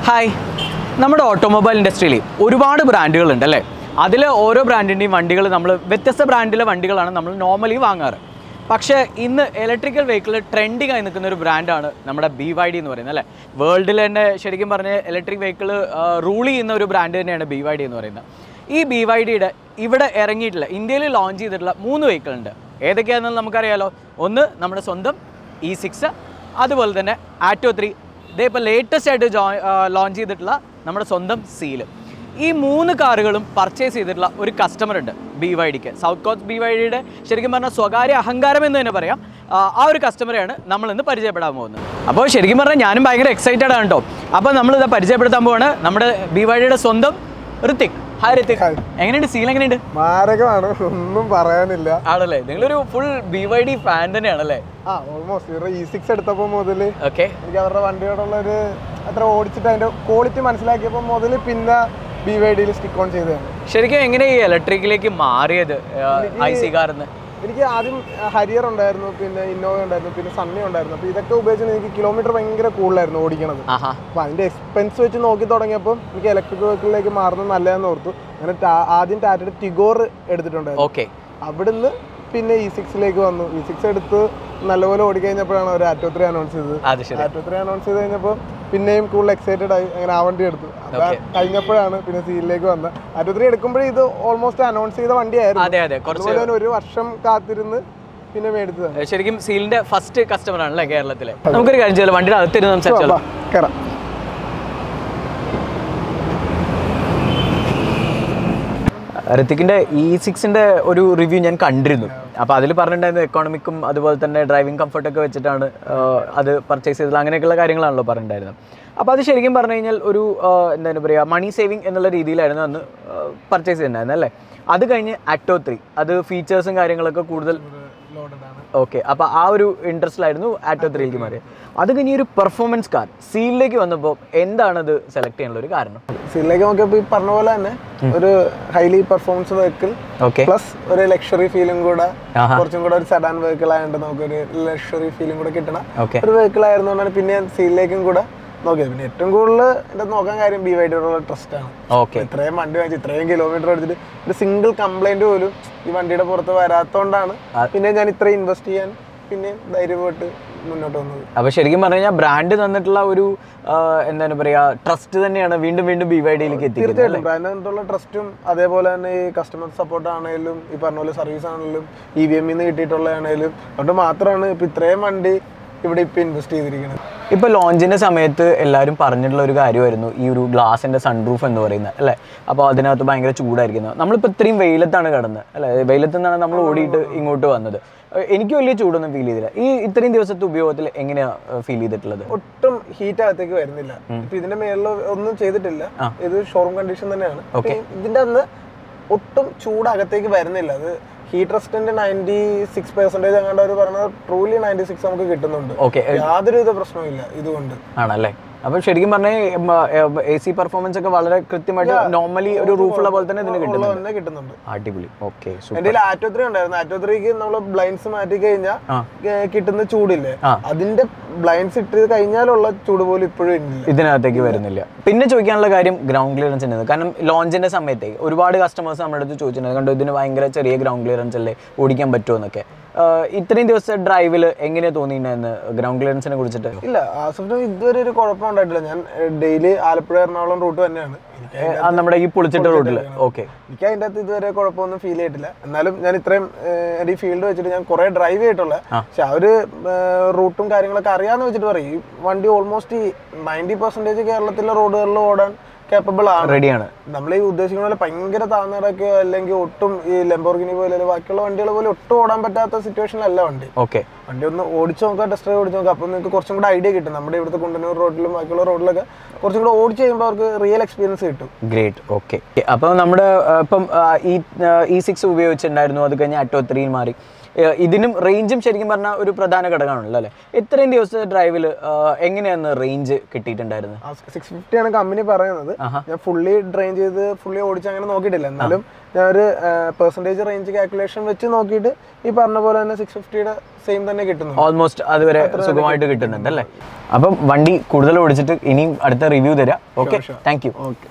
Hi നമ്മുടെ automobile ഇൻഡസ്ട്രിയിൽ ഒരുപാട് ബ്രാൻഡുകളുണ്ട് അല്ലേ അതിൽ ഓരോ ബ്രാൻഡിൻ്റെയും വണ്ടികൾ നമ്മൾ വ്യത്യസ്ത ബ്രാൻഡിലെ വണ്ടികളാണ് നമ്മൾ നോർമലി വാങ്ങാറ് പക്ഷേ ഇന്ന് ഇലക്ട്രിക്കൽ വെഹിക്കിൾ ട്രെൻഡിങ് ആയി നിൽക്കുന്ന ഒരു ബ്രാൻഡാണ് നമ്മുടെ ബി വൈ ഡി എന്ന് പറയുന്നത് അല്ലേ വേൾഡിൽ തന്നെ ശരിക്കും പറഞ്ഞ് ഇലക്ട്രിക് വെഹിക്കിൾ റൂൾ ചെയ്യുന്ന ഒരു ബ്രാൻഡ് തന്നെയാണ് ബി വൈ ഡി എന്ന് പറയുന്നത് ഈ ബി വൈ ഡിയുടെ ഇവിടെ ഇറങ്ങിയിട്ടുള്ള ഇന്ത്യയിൽ ലോഞ്ച് ചെയ്തിട്ടുള്ള മൂന്ന് വെഹിക്കിൾ ഉണ്ട് ഏതൊക്കെയാണെന്ന് നമുക്കറിയാലോ ഒന്ന് നമ്മുടെ സ്വന്തം ഇ സിക്സ് അതുപോലെ തന്നെ ആറ്റോ ത്രീ ഇതേ ഇപ്പോൾ ലേറ്റസ്റ്റ് ആയിട്ട് ജോ ലോഞ്ച് ചെയ്തിട്ടുള്ള നമ്മുടെ സ്വന്തം സീല് ഈ മൂന്ന് കാറുകളും പർച്ചേസ് ചെയ്തിട്ടുള്ള ഒരു കസ്റ്റമർ ഉണ്ട് ബി വൈ ഡിക്ക് സൗത്ത് കോസ്റ്റ് ബി വൈ ഡിയുടെ ശരിക്കും പറഞ്ഞാൽ സ്വകാര്യ അഹങ്കാരം എന്ന് തന്നെ പറയാം ആ, ആ ഒരു കസ്റ്റമറെയാണ് നമ്മൾ ഇന്ന് പരിചയപ്പെടാൻ പോകുന്നത് അപ്പോൾ ശരിക്കും പറഞ്ഞാൽ ഞാനും ഭയങ്കര എക്സൈറ്റഡ് ആണ് കേട്ടോ അപ്പോൾ നമ്മളിത് പരിചയപ്പെടുത്താൻ പോവാണ് നമ്മുടെ ബി വൈ ഡിയുടെ സ്വന്തം ഋത്തിക് ഹായ് ഋത്തിക് ഹായ്. എങ്ങനെയുണ്ട് സീൽ എങ്ങനെയുണ്ട് മാരകമാണ് ഒന്നും പറയാനില്ല ആണല്ലേ നിങ്ങളൊരു full B Y D fan തന്നെയാണല്ലേ ആ ഓൾമോസ്റ്റ് ഇവരുടെ ഇ സിക്സ് എടുത്തപ്പോൾ മുതൽ ഓക്കെ എനിക്ക് അവരുടെ വണ്ടിയോടുള്ള ഒരു അത്ര ഓടിച്ചിട്ട് അതിന്റെ ക്വാളിറ്റി മനസ്സിലാക്കിയപ്പോൾ മുതൽ പിന്നെ ബി വൈ ഡിയിൽ സ്റ്റിക്ക് ഓൺ ചെയ്തതാണ് ശരിക്കും എങ്ങനെ ഈ ഇലക്ട്രിക്കിലേക്ക് മാറിയത് ഐ സി കാറിന്ന് എനിക്ക് ആദ്യം ഹരിയർ ഉണ്ടായിരുന്നു പിന്നെ ഇന്നോവ ഉണ്ടായിരുന്നു പിന്നെ സണ്ണി ഉണ്ടായിരുന്നു അപ്പോൾ ഇതൊക്കെ ഉപയോഗിച്ച് എനിക്ക് കിലോമീറ്റർ ഭയങ്കര കൂടുതലായിരുന്നു ഓടിക്കണത് ആഹാ അപ്പോൾ അതിന്റെ എക്സ്പെൻസ് വെച്ച് നോക്കി തുടങ്ങിയപ്പോൾ എനിക്ക് ഇലക്ട്രിക് വെഹിക്കിളിലേക്ക് മാറുന്നത് നല്ലതെന്ന് ഓർത്തു അങ്ങനെ ടാ- ആദ്യം ടാറ്റയുടെ ടിഗോർ എടുത്തിട്ടുണ്ടായിരുന്നു ഓക്കെ അവിടുന്ന് പിന്നെ ഇ സിക്സിലേക്ക് വന്നു ഇ സിക്സ് എടുത്ത് നല്ലപോലെ ഓടിക്കഴിഞ്ഞപ്പോഴാണ് ഒരു ആറ്റോ ത്രീ അനൗൺസ് ചെയ്തത് അത് ശരി ആറ്റോ ത്രീ അനൗൺസ് ചെയ്ത് കഴിഞ്ഞപ്പോൾ പിന്നെയും കൂടുതൽ എക്സൈറ്റഡ് ആയി അങ്ങനെ ആ വണ്ടി എടുത്തു അത് Okay. കഴിഞ്ഞപ്പോഴാണ് പിന്നെ സീലിലേക്ക് വന്നത് ആറ്റോ ത്രീ എടുക്കുമ്പോഴേ ഇത് ഓൾമോസ്റ്റ് അനൗൺസ് ചെയ്ത വണ്ടിയായിരുന്നു അതെ അതെ കുറച്ച് അതുപോലെ തന്നെ ഒരു വർഷം കാത്തിരുന്ന് പിന്നെ മേടിച്ചതാണ് ഏ, ശരിക്കും സീലിന്റെ ഫസ്റ്റ് കസ്റ്റമർ ആണല്ലേ കേരളത്തിലെ നമുക്കൊരു കാര്യം ചെയ്യാലോ വണ്ടിയുടെ അകത്തിരുന്ന് സംസാരിച്ചാലോ കയറാം ഋത്തിക്കിന്റെ ഇ സിക്സിന്റെ ഒരു റിവ്യൂ ഞാൻ കണ്ടിരുന്നു അപ്പോൾ അതിൽ പറഞ്ഞിട്ടുണ്ടായിരുന്നു എക്കോണമിക്കും അതുപോലെ തന്നെ ഡ്രൈവിംഗ് കംഫർട്ടൊക്കെ വെച്ചിട്ടാണ് ആ, അത് പർച്ചേസ് ചെയ്തത് അങ്ങനെയൊക്കെയുള്ള കാര്യങ്ങളാണല്ലോ പറഞ്ഞിട്ടുണ്ടായിരുന്നത് അപ്പോൾ അത് ശരിക്കും പറഞ്ഞു കഴിഞ്ഞാൽ ഒരു ആ, എന്താണ് പറയുക മണി സേവിങ് എന്നുള്ള രീതിയിലായിരുന്നു അന്ന് പർച്ചേസ് ചെയ്തിട്ടുണ്ടായിരുന്നത് അല്ലേ അത് കഴിഞ്ഞ് അറ്റോ ത്രീ അത് ഫീച്ചേഴ്സും കാര്യങ്ങളൊക്കെ കൂടുതൽ ലോഡഡ് ആണ് ഓക്കെ അപ്പോൾ ആ ഒരു ഇൻട്രസ്റ്റിലായിരുന്നു ആറ്റോ ത്രീയിലേക്ക് മാറിയത് അത് കഴിഞ്ഞ് ഈ ഒരു പെർഫോമൻസ് കാർ സീലിലേക്ക് വന്നപ്പോൾ എന്താണത് സെലക്ട് ചെയ്യാനുള്ള ഒരു കാരണം സീലിലേക്ക് നോക്കിയപ്പോൾ ഈ പറഞ്ഞ പോലെ തന്നെ ഒരു highly performance vehicle okay plus ഒരു ലക്ഷറി ഫീലും കൂടെ ആഹാ. കുറച്ചും കൂടെ ഒരു സെഡാൻ വെഹിക്കിൾ ആയതുകൊണ്ട് നമുക്കൊരു ലക്ഷറി ഫീലും കൂടെ കിട്ടണ ഓക്കെ ഒരു വെഹിക്കിൾ ആയിരുന്നുകൊണ്ടാണ് പിന്നെ ഞാൻ സീലിലേക്കും കൂടെ നോക്കിയത് പിന്നെ ഏറ്റവും കൂടുതൽ എൻ്റെ നോക്കാൻ കാര്യം ബി വൈഡിയോടുള്ള ട്രസ്റ്റ് ആണ് ഓക്കെ ഇത്രയും വണ്ടി വാങ്ങിച്ച് ഇത്രയും കിലോമീറ്റർ എടുത്തിട്ട് ഒരു സിംഗിൾ കംപ്ലൈന്റ് പോലും ഈ വണ്ടിയുടെ പുറത്ത് വരാത്തോണ്ടാണ് ആ. പിന്നെ ഞാൻ ഇത്രയും ഇൻവെസ്റ്റ് ചെയ്യാൻ പിന്നെ ധൈര്യമായിട്ട് മുന്നോട്ട് വന്നത് അപ്പോൾ ശരിക്കും പറഞ്ഞു കഴിഞ്ഞാൽ ബ്രാൻഡ് തന്നിട്ടുള്ള ഒരു ആ, എന്താണ് പറയുക ട്രസ്റ്റ് തന്നെയാണ് വീണ്ടും വീണ്ടും ബി വൈ ഡിയിലേക്ക് എത്തിക്കുന്നത് തീർച്ചയായിട്ടും ബ്രാൻഡിനുള്ള ട്രസ്റ്റും അതേപോലെ തന്നെ ഈ കസ്റ്റമർ സപ്പോർട്ട് ആണെങ്കിലും ഈ പറഞ്ഞ പോലെ സർവീസ് ആണെങ്കിലും ഇ വി എമ്മിൽ നിന്ന് കിട്ടിയിട്ടുള്ളതാണെങ്കിലും അതുകൊണ്ട് മാത്രമാണ് ഇപ്പം ഇത്രയും വണ്ടി ഇവിടെ ഇപ്പം ഇൻവെസ്റ്റ് ചെയ്തിരിക്കുന്നത് ഇപ്പോൾ ലോഞ്ചിൻ്റെ സമയത്ത് എല്ലാവരും പറഞ്ഞിട്ടുള്ള ഒരു കാര്യമായിരുന്നു ഈ ഒരു ഗ്ലാസിൻ്റെ സൺറൂഫ് എന്ന് പറയുന്നത് അല്ലേ അപ്പോൾ അതിനകത്ത് ഭയങ്കര ചൂടായിരിക്കുന്നത് നമ്മളിപ്പോൾ ഇത്രയും വെയിലത്താണ് കിടന്നത് അല്ലേ വെയിലത്ത് നിന്നാണ് നമ്മൾ ഓടിയിട്ട് ഇങ്ങോട്ട് വന്നത് ഏഹ് എനിക്ക് വലിയ ചൂടൊന്നും ഫീൽ ചെയ്തില്ല ഈ ഇത്രയും ദിവസത്തെ ഉപയോഗത്തിൽ എങ്ങനെയാണ് ഫീൽ ചെയ്തിട്ടുള്ളത് ഒട്ടും ഹീറ്റ് അകത്തേക്ക് വരുന്നില്ല ഇപ്പൊ ഇതിന്റെ മേളിൽ ഒന്നും ചെയ്തിട്ടില്ല ആ. ഇത് ഷോറൂം കണ്ടീഷൻ തന്നെയാണ് Okay. ഇപ്പൊ ഇതിന്റെ അന്ന് ഒട്ടും ചൂട് അകത്തേക്ക് വരുന്നില്ല അത് ഹീറ്റ് റെസ്റ്റിന്റെ നയൻറ്റി സിക്സ് പെർസെന്റേജ് അങ്ങാണ്ട് അവർ പറഞ്ഞത് ട്രൂലി നയൻറ്റി സിക്സ് നമുക്ക് കിട്ടുന്നുണ്ട് ഓക്കെ യാതൊരുവിധ പ്രശ്നവും ഇല്ല ഇതുകൊണ്ട് ആണല്ലേ അപ്പം ശരിക്കും പറഞ്ഞാൽ എ സി പെർഫോമൻസ് ഒക്കെ വളരെ കൃത്യമായിട്ട് നോർമലി ഒരു റൂഫുള്ള പോലെ തന്നെ ഇതിന് ഉള്ളത് കിട്ടുന്നുണ്ട് തന്നെ കിട്ടുന്നുണ്ട് അടിപൊളി ഓക്കെ എന്റെ കയ്യിൽ ആറ്റോ ത്രീ ഉണ്ടായിരുന്നു ആറ്റോ ത്രീക്ക് നമ്മൾ ബ്ലൈൻഡ്സ് മാറ്റി കഴിഞ്ഞാൽ ആ. കിട്ടുന്ന ചൂടില്ലേ ആ. അതിന്റെ ബ്ലൈൻഡ്സ് ഇട്ട് കഴിഞ്ഞാലുള്ള ചൂട് പോലും ഇപ്പോഴും ഇല്ല ഇതിനകത്തേക്ക് വരുന്നില്ല പിന്നെ ചോദിക്കാനുള്ള കാര്യം ഗ്രൗണ്ട് ക്ലിയറൻസ് ഉണ്ട് കാരണം ലോഞ്ചിന്റെ സമയത്ത് ഒരുപാട് കസ്റ്റമേഴ്സ് നമ്മുടെ അടുത്ത് ചോദിച്ചിട്ടുണ്ട് കണ്ടോ ഇതിന് ഭയങ്കര ചെറിയ ഗ്രൗണ്ട് ക്ലിയറൻസ് അല്ലേ ഓടിക്കാൻ പറ്റുമോ എന്നൊക്കെ ആഹ് ഇത്രയും ദിവസത്തെ ഡ്രൈവിൽ എങ്ങനെയാ തോന്നിയിട്ടുണ്ടായിരുന്നു ഗ്രൗണ്ട് ക്ലിയറൻസിനെ കുറിച്ചിട്ട് ഇല്ല ആസഫിന് ഇതുവരെ ഒരു കുഴപ്പം ഉണ്ടായിട്ടില്ല ഞാൻ ഡെയിലി ആലപ്പുഴ എറണാകുളം റൂട്ട് തന്നെയാണ് എനിക്ക് ഏഹ് ആ നമ്മുടെ ഈ പൊളിച്ചിട്ട റോഡിൽ ഓക്കെ എനിക്ക് അതിൻ്റെ അകത്ത് ഇതുവരെ കുഴപ്പമൊന്നും ഫീൽ ചെയ്തിട്ടില്ല എന്നാലും ഞാൻ ഇത്രയും ഏഹ്, എൻ്റെ ഈ ഫീൽഡ് വെച്ചിട്ട് ഞാൻ കുറേ ഡ്രൈവ് ചെയ്തിട്ടുള്ള പക്ഷെ അവർ റൂട്ടും കാര്യങ്ങളൊക്കെ അറിയാന്ന് വെച്ചിട്ട് പറയും ഈ വണ്ടി ഓൾമോസ്റ്റ് നയൻറ്റി പെർസെൻറ്റേജ് കേരളത്തിലെ റോഡുകളിൽ ഓടാൻ കേപ്പബിൾ ആണ് റെഡിയാണ് നമ്മൾ ഈ ഉദ്ദേശിക്കുന്ന പോലെ ഭയങ്കര താഴ്ന്നിടക്കോ അല്ലെങ്കിൽ ഒട്ടും ഈ ലെമ്പോർഗിനി പോലെ അല്ലെങ്കിൽ ബാക്കിയുള്ള വണ്ടികൾ പോലെ ഒട്ടും ഓടാൻ പറ്റാത്ത സിറ്റുവേഷനിലല്ല വണ്ടി ഓക്കെ വണ്ടി ഒന്ന് ഓടിച്ചു നോക്കാം ടെസ്റ്റ് ഡ്രൈവ് ഓടിച്ചു നോക്കാം അപ്പോൾ നിങ്ങൾക്ക് കുറച്ചും കൂടെ ഐഡിയ കിട്ടും നമ്മുടെ ഇവിടുത്തെ കുണ്ടന്നൂർ റോഡിലും ബാക്കിയുള്ള റോഡിലൊക്കെ കുറച്ചും കൂടെ ഓടിച്ചു കഴിയുമ്പോൾ അവർക്ക് റിയൽ എക്സ്പീരിയൻസ് കിട്ടും ഗ്രേറ്റ് ഓക്കെ അപ്പോൾ നമ്മുടെ ആ, ഇപ്പം ആ, ഈ ഇ സിക്സ് ഉപയോഗിച്ചിട്ടുണ്ടായിരുന്നു അത് കഴിഞ്ഞ് അറ്റോ ത്രീ മാറി ഏഹ് ഇതിനും റേഞ്ചും ശരിക്കും പറഞ്ഞാൽ ഒരു പ്രധാന ഘടകമാണല്ലോ അല്ലേ ഇത്രയും ദിവസത്തെ ഡ്രൈവിൽ എങ്ങനെയാണ് റേഞ്ച് കിട്ടിയിട്ടുണ്ടായിരുന്നത് സിക്സ് ഫിഫ്റ്റി ആണ് കമ്പനി പറയുന്നത് ഞാൻ ഫുള്ളി ഡ്രെയിൻ ചെയ്ത് ഫുള്ളി ഓടിച്ച് അങ്ങനെ നോക്കിയിട്ടില്ല എന്നാലും ഞാൻ ഒരു പെർസെൻറ്റേജ് റേഞ്ച് കാൽക്കുലേഷൻ വെച്ച് നോക്കിയിട്ട് ഈ പറഞ്ഞ പോലെ തന്നെ സിക്സ് ഫിഫ്റ്റിയുടെ സെയിം തന്നെ കിട്ടുന്നു ഓൾമോസ്റ്റ് അതുവരെ സുഖമായിട്ട് കിട്ടുന്നുണ്ട് അല്ലേ അപ്പം വണ്ടി കൂടുതൽ ഓടിച്ചിട്ട് ഇനിയും അടുത്ത റിവ്യൂ തരാം ഓക്കെ താങ്ക് യു ഓക്കെ